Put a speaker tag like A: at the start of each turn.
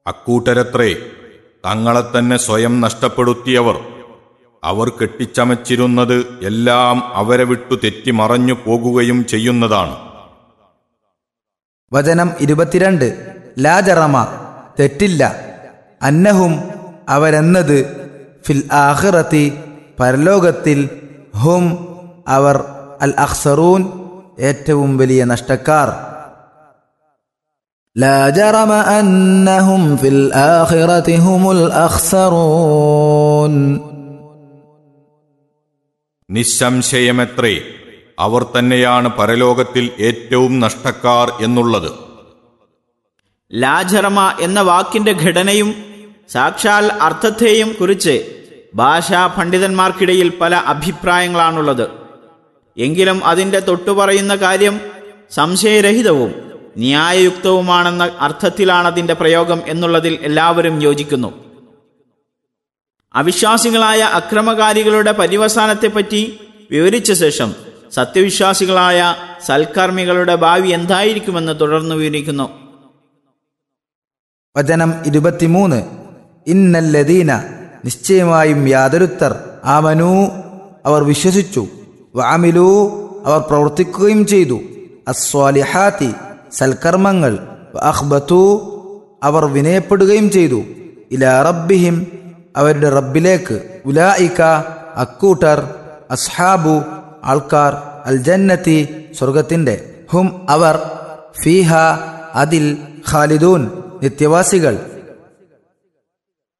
A: അക്കൂട്ടരത്രേ തങ്ങളെ തന്നെ സ്വയം നഷ്ടപ്പെടുത്തിയവർ അവർ കെട്ടിച്ചമച്ചിരുന്നത് എല്ലാം അവരെ വിട്ടു തെറ്റിമറഞ്ഞു പോകുകയും ചെയ്യുന്നതാണ്
B: വചനം ഇരുപത്തിരണ്ട് ലാജറമ തെറ്റില്ല അന്നഹും അവരെന്നത് ഫിൽ ആഖിറത്തി പരലോകത്തിൽ ഹും അവർ അൽ അഖ്സറൂൻ ഏറ്റവും വലിയ നഷ്ടക്കാർ
C: لا جرم أنهم في الآخرة هم الأخسرون
A: നിസ്സംശയമെത്രേ അവർ തന്നെയാണ് പരലോകത്തിൽ ഏറ്റവും നഷ്ടക്കാർ എന്നുള്ളത്
D: ലാജറമ എന്ന വാക്കിന്റെ ഘടനയും സാക്ഷാൽ അർത്ഥത്തെയും കുറിച്ച് ഭാഷാ പണ്ഡിതന്മാർക്കിടയിൽ പല അഭിപ്രായങ്ങളാണുള്ളത് എങ്കിലും അതിന്റെ തൊട്ടുപറയുന്ന കാര്യം സംശയരഹിതവും ന്യായയുക്തവുമാണെന്ന അർത്ഥത്തിലാണ് അതിന്റെ പ്രയോഗം എന്നുള്ളതിൽ എല്ലാവരും യോജിക്കുന്നു അവിശ്വാസികളായ അക്രമകാരികളുടെ പര്യവസാനത്തെപ്പറ്റി വിവരിച്ച ശേഷം സത്യവിശ്വാസികളായ സൽക്കർമ്മികളുടെ ഭാവി എന്തായിരിക്കുമെന്ന് തുടർന്ന് വിവരിക്കുന്നു
B: വചനം ഇരുപത്തിമൂന്ന് ഇന്നല്ലദീന നിശ്ചയമായും യാതൊരുത്തർ ആമനു അവർ വിശ്വസിച്ചു വാമിലു അവർ പ്രവർത്തിക്കുകയും ചെയ്തു അസ്വാലിഹാത്തി സൽക്കർമ്മങ്ങൾ അഹ്ബത്തു അവർ വിനയപ്പെടുകയും ചെയ്തു ഇല റബ്ബിഹിം അവരുടെ റബ്ബിലേക്ക് ഉലായിക്ക അക്കൂട്ടർ അസ്ഹാബു ആൾക്കാർ അൽ ജന്നത്തി സ്വർഗത്തിന്റെ ഹും അവർ ഫീഹ അതിൽ ഖാലിദൂൻ നിത്യവാസികൾ